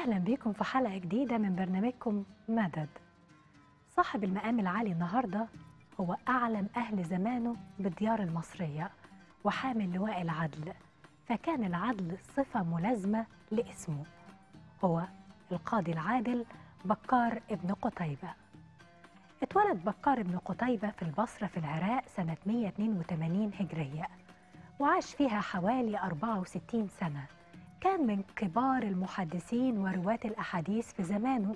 أهلا بكم في حلقة جديدة من برنامجكم مدد صاحب المقام العالي النهاردة هو أعلم أهل زمانه بالديار المصرية وحامل لواء العدل فكان العدل صفة ملازمة لاسمه هو القاضي العادل بكار ابن قتيبة اتولد بكار ابن قتيبة في البصرة في العراق سنة 182 هجرية وعاش فيها حوالي 64 سنة كان من كبار المحدثين ورواة الأحاديث في زمانه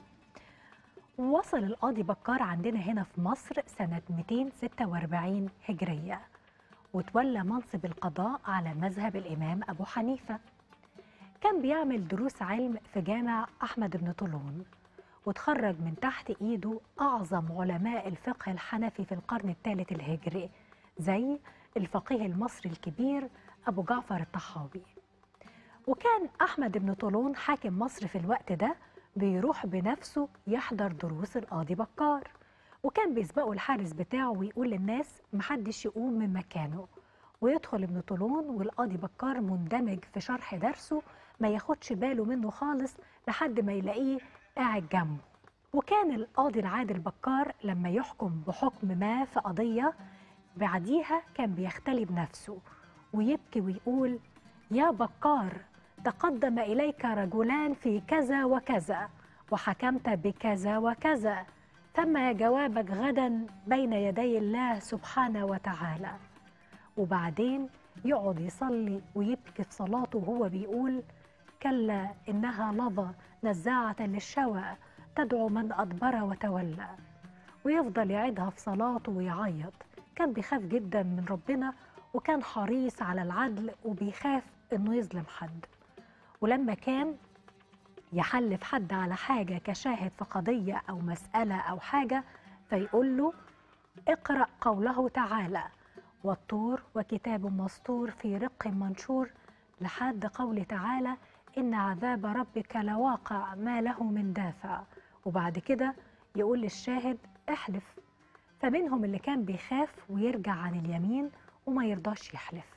وصل القاضي بكار عندنا هنا في مصر سنة 246 هجرية وتولى منصب القضاء على مذهب الإمام أبو حنيفة كان بيعمل دروس علم في جامع أحمد بن طولون وتخرج من تحت إيده أعظم علماء الفقه الحنفي في القرن الثالث الهجري زي الفقيه المصري الكبير أبو جعفر الطحاوي وكان أحمد بن طولون حاكم مصر في الوقت ده بيروح بنفسه يحضر دروس القاضي بكار وكان بيسبقه الحارس بتاعه ويقول للناس محدش يقوم من مكانه ويدخل ابن طولون والقاضي بكار مندمج في شرح درسه ما ياخدش باله منه خالص لحد ما يلاقيه قاعد جنبه وكان القاضي العادل بكار لما يحكم بحكم ما في قضية بعديها كان بيختلي بنفسه ويبكي ويقول يا بكار تقدم إليك رجلان في كذا وكذا وحكمت بكذا وكذا فما جوابك غدا بين يدي الله سبحانه وتعالى وبعدين يقعد يصلي ويبكي في صلاته وهو بيقول كلا إنها لظى نزاعة للشوى تدعو من أدبر وتولى ويفضل يعيدها في صلاته ويعيط كان بيخاف جدا من ربنا وكان حريص على العدل وبيخاف إنه يظلم حد ولما كان يحلف حد على حاجة كشاهد في قضية أو مسألة أو حاجة فيقول له اقرأ قوله تعالى والطور وكتاب مسطور في رق منشور لحد قوله تعالى إن عذاب ربك لواقع ما له من دافع وبعد كده يقول للشاهد احلف فمنهم اللي كان بيخاف ويرجع عن اليمين وما يرضاش يحلف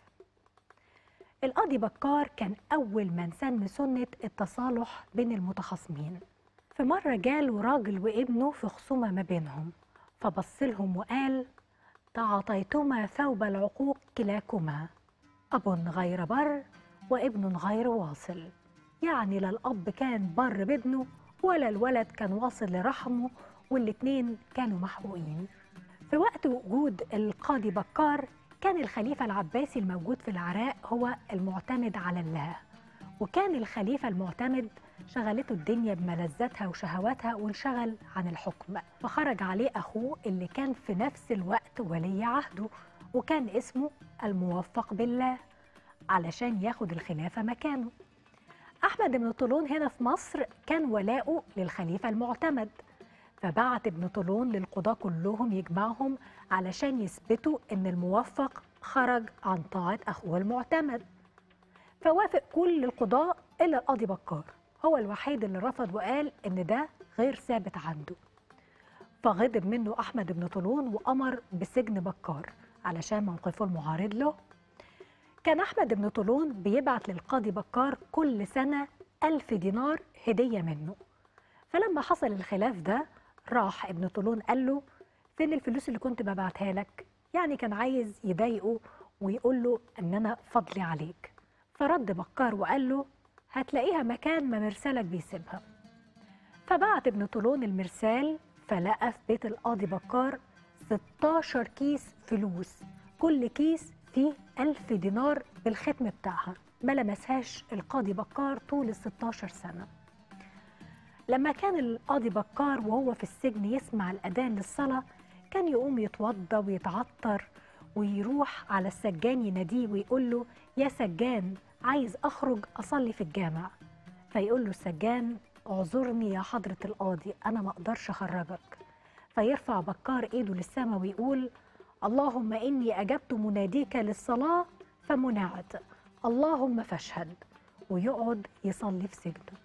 القاضي بكار كان أول من سن سنة التصالح بين المتخاصمين في مرة جاله راجل وابنه في خصومة ما بينهم فبص لهم وقال تعاطيتما ثوب العقوق كلاكما أب غير بر وابن غير واصل يعني لا الأب كان بر بابنه ولا الولد كان واصل لرحمه والاتنين كانوا محقوقين في وقت وجود القاضي بكار كان الخليفة العباسي الموجود في العراق هو المعتمد على الله وكان الخليفة المعتمد شغلته الدنيا بملذاتها وشهواتها وانشغل عن الحكم فخرج عليه أخوه اللي كان في نفس الوقت ولي عهده وكان اسمه الموفق بالله علشان ياخد الخلافة مكانه أحمد بن طولون هنا في مصر كان ولاؤه للخليفة المعتمد فبعت ابن طولون للقضاة كلهم يجمعهم علشان يثبتوا ان الموفق خرج عن طاعة اخوه المعتمد فوافق كل القضاة الا القاضي بكار هو الوحيد اللي رفض وقال ان ده غير ثابت عنده فغضب منه احمد بن طولون وامر بسجن بكار علشان موقفه المعارض له كان احمد بن طولون بيبعت للقاضي بكار كل سنة ألف دينار هدية منه فلما حصل الخلاف ده راح ابن طولون قال له فين الفلوس اللي كنت ببعتها لك يعني كان عايز يضايقه ويقول له ان انا فضلي عليك فرد بكار وقال له هتلاقيها مكان ما مرسالك بيسيبها فبعت ابن طولون المرسال فلقى في بيت القاضي بكار 16 كيس فلوس كل كيس فيه ألف دينار بالختم بتاعها ما لمسهاش القاضي بكار طول ال 16 سنه لما كان القاضي بكار وهو في السجن يسمع الأذان للصلاة كان يقوم يتوضى ويتعطر ويروح على السجان يناديه ويقول له يا سجان عايز أخرج أصلي في الجامع فيقول له السجان اعذرني يا حضرة القاضي أنا ما أقدرش أخرجك فيرفع بكار إيده للسماء ويقول اللهم إني أجبت مناديك للصلاة فمنعت اللهم فاشهد ويقعد يصلي في سجنه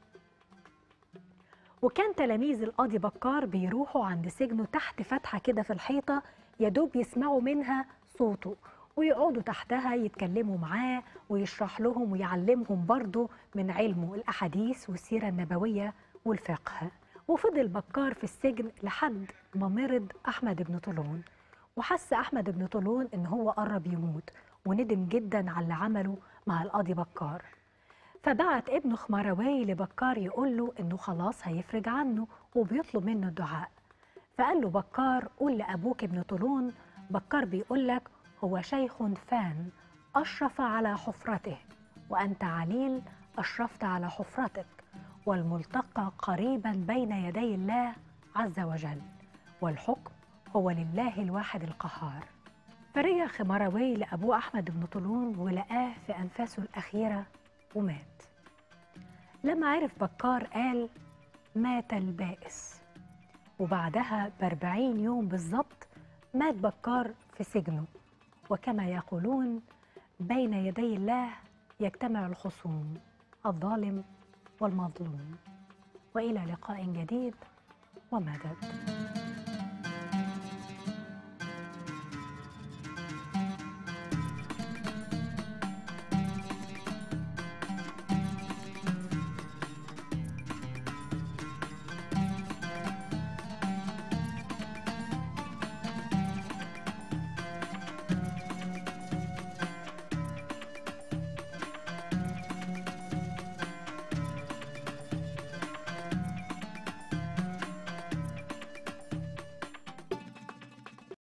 وكان تلاميذ القاضي بكار بيروحوا عند سجنه تحت فتحة كده في الحيطة يدوب يسمعوا منها صوته ويقعدوا تحتها يتكلموا معاه ويشرح لهم ويعلمهم برضه من علمه الأحاديث والسيرة النبوية والفقه وفضل بكار في السجن لحد ما مرض أحمد بن طولون وحس أحمد بن طولون إن هو قرب يموت وندم جدا على اللي عمله مع القاضي بكار فبعت ابنه خمروي لبكار يقول له إنه خلاص هيفرج عنه وبيطلب منه الدعاء فقال له بكار قول لأبوك ابن طولون بكار بيقول لك هو شيخ فان أشرف على حفرته وأنت عليل أشرفت على حفرتك والملتقى قريبا بين يدي الله عز وجل والحكم هو لله الواحد القهار فرجع خمروي لأبوه أحمد بن طولون ولقاه في أنفاسه الأخيرة ومات لما عرف بكار قال مات البائس وبعدها بأربعين يوم بالظبط مات بكار في سجنه وكما يقولون بين يدي الله يجتمع الخصوم الظالم والمظلوم والى لقاء جديد ومدد